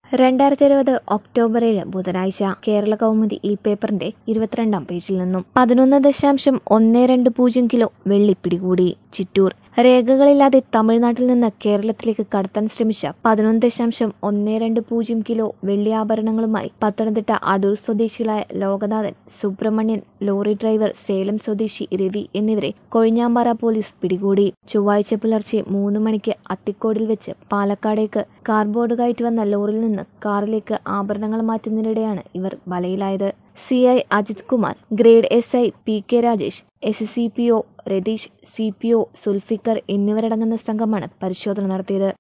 രണ്ടായിരത്തി ഇരുപത് ഒക്ടോബർ ഏഴ് ബുധനാഴ്ച കേരള കൗമുദി ഈ പേപ്പറിന്റെ ഇരുപത്തിരണ്ടാം പേജിൽ നിന്നും പതിനൊന്ന് ദശാംശം ഒന്ന് രണ്ട് പൂജ്യം കിലോ വെള്ളി പിടികൂടി ചിറ്റൂർ രേഖകളില്ലാതെ തമിഴ്നാട്ടിൽ നിന്ന് കേരളത്തിലേക്ക് കടത്താൻ ശ്രമിച്ച പതിനൊന്ന് ദശാംശം ഒന്ന് രണ്ട് പൂജ്യം കിലോ വെള്ളി ആഭരണങ്ങളുമായി പത്തനംതിട്ട അടൂർ സ്വദേശികളായ ലോകനാഥൻ സുബ്രഹ്മണ്യൻ ലോറി ഡ്രൈവർ സേലം സ്വദേശി രവി എന്നിവരെ കൊഴിഞ്ഞാമ്പാറ പോലീസ് പിടികൂടി ചൊവ്വാഴ്ച പുലർച്ചെ മൂന്ന് മണിക്ക് അത്തിക്കോടിൽ വെച്ച് പാലക്കാടേക്ക് കാർബോർഡ് കയറ്റി വന്ന ലോറിയിൽ നിന്ന് കാറിലേക്ക് ആഭരണങ്ങൾ മാറ്റുന്നതിനിടെയാണ് ഇവർ വലയിലായത് C I Ajith Kumar grade S I P K Rajesh S C P O Ratheesh C P O Sulfikar എന്നിവരടങ്ങുന്ന സംഘമാണ് പരിശോധന നടത്തിയത്